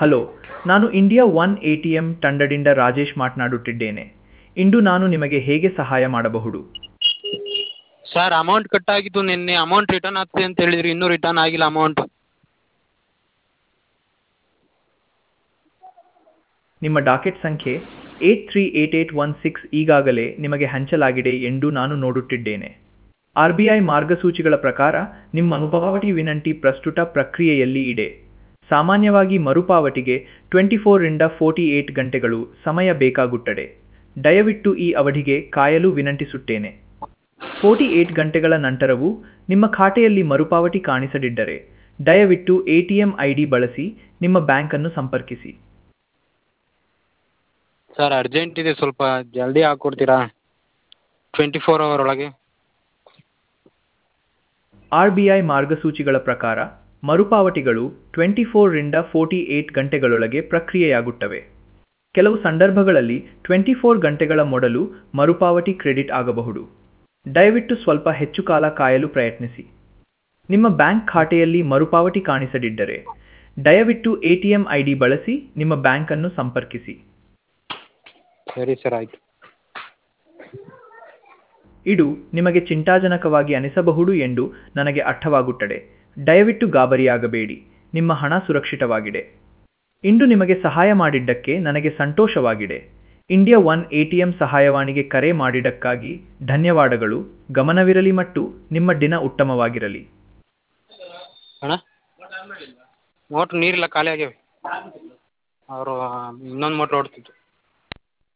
hello ನಾನು India one A T M ತಂಡದಿಂದ ರಾಜೇಶ್ ಮಾತನಾಡುತ್ತಿದ್ದೇನೆ ಇಂದು ನಾನು ನಿಮಗೆ ಹೇಗೆ ಸಹಾಯ ಮಾಡಬಹುದು ಸರ್ ಅಮೌಂಟ್ ಕಟ್ ಆಗಿತ್ತು ನಿನ್ನೆ ಅಮೌಂಟ್ ರಿಟರ್ನ್ ಆಗ್ತದೆ ಅಂತ ಹೇಳಿದ್ರಿ ಇನ್ನೂ ರಿಟರ್ನ್ ಆಗಿಲ್ಲ ಅಮೌಂಟ್ ನಿಮ್ಮ ಡಾಕೆಟ್ ಸಂಖ್ಯೆ eight three eight eight one six ಈಗಾಗಲೇ ನಿಮಗೆ ಹಂಚಲಾಗಿದೆ ಎಂದು ನಾನು ನೋಡುತ್ತಿದ್ದೇನೆ ಆರ್ ಬಿ ಐ ಮಾರ್ಗಸೂಚಿಗಳ ಪ್ರಕಾರ ನಿಮ್ಮ ಮರುಪಾವತಿ ವಿನಂತಿ ಪ್ರಸ್ತುತ ಪ್ರಕ್ರಿಯೆಯಲ್ಲಿ ಇದೆ ಸಾಮಾನ್ಯವಾಗಿ ಮರುಪಾವತಿಗೆ ಟ್ವೆಂಟಿ ಫೋರಿಂದ ಫೋರ್ಟಿ ಏಟ್ ಗಂಟೆಗಳು ಸಮಯ ಬೇಕಾಗುತ್ತದೆ ದಯವಿಟ್ಟು ಈ ಅವಧಿಗೆ ಕಾಯಲು ವಿನಂತಿಸುತ್ತೇನೆ ಫೋರ್ಟಿ ಏಟ್ ಗಂಟೆಗಳ ನಂತರವೂ ನಿಮ್ಮ ಖಾತೆಯಲ್ಲಿ ಮರುಪಾವತಿ ಕಾಣಿಸದಿದ್ದರೆ ದಯವಿಟ್ಟು A T M I D ಬಳಸಿ ನಿಮ್ಮ ಬ್ಯಾಂಕನ್ನು ಸಂಪರ್ಕಿಸಿ ಸರ್ ಅರ್ಜೆಂಟ್ ಇದೆ ಸ್ವಲ್ಪ ಜಲ್ದಿ ಹಾಕ್ಕೊಡ್ತೀರಾ ಟ್ವೆಂಟಿ ಫೋರ್ ಅವರ್ ಒಳಗೆ ಆರ್ ಬಿ ಐ ಮಾರ್ಗಸೂಚಿಗಳ ಪ್ರಕಾರ ಮರುಪಾವತಿಗಳು ಟ್ವೆಂಟಿ ಫೋರ್ರಿಂದ ಫೋರ್ಟಿ ಏಟ್ ಗಂಟೆಗಳೊಳಗೆ ಪ್ರಕ್ರಿಯೆಯಾಗುತ್ತವೆ ಕೆಲವು ಸಂದರ್ಭಗಳಲ್ಲಿ ಟ್ವೆಂಟಿ ಫೋರ್ ಗಂಟೆಗಳ ಮೊದಲು ಮರುಪಾವತಿ ಕ್ರೆಡಿಟ್ ಆಗಬಹುದು ದಯವಿಟ್ಟು ಸ್ವಲ್ಪ ಹೆಚ್ಚು ಕಾಲ ಕಾಯಲು ಪ್ರಯತ್ನಿಸಿ ನಿಮ್ಮ ಬ್ಯಾಂಕ್ ಖಾತೆಯಲ್ಲಿ ಮರುಪಾವತಿ ಕಾಣಿಸದಿದ್ದರೆ ದಯವಿಟ್ಟು A T M I D ಬಳಸಿ ನಿಮ್ಮ ಬ್ಯಾಂಕನ್ನು ಸಂಪರ್ಕಿಸಿ ಸರಿ ಸರ್ ಆಯಿತು ಇದು ನಿಮಗೆ ಚಿಂತಾಜನಕವಾಗಿ ಅನಿಸಬಹುದು ಎಂದು ನನಗೆ ಅರ್ಥವಾಗುತ್ತದೆ ದಯವಿಟ್ಟು ಗಾಬರಿಯಾಗಬೇಡಿ ನಿಮ್ಮ ಹಣ ಸುರಕ್ಷಿತವಾಗಿದೆ ಇಂದು ನಿಮಗೆ ಸಹಾಯ ಮಾಡಿದ್ದಕ್ಕೆ ನನಗೆ ಸಂತೋಷವಾಗಿದೆ India one A T M ಸಹಾಯವಾಣಿಗೆ ಕರೆ ಮಾಡಿದ್ದಕ್ಕಾಗಿ ಧನ್ಯವಾದಗಳು ಗಮನವಿರಲಿ ಮತ್ತು ನಿಮ್ಮ ದಿನ ಉತ್ತಮವಾಗಿರಲಿ ಅಣ್ಣ ಮೋಟ್ರ್ ನೀರಿಲ್ಲ ಖಾಲಿ ಆಗ್ಯಾವೆ ಅವರು ಇನ್ನೊಂದು ಮೋಟ್ರ್ ಓಡ್ತಿತ್ತು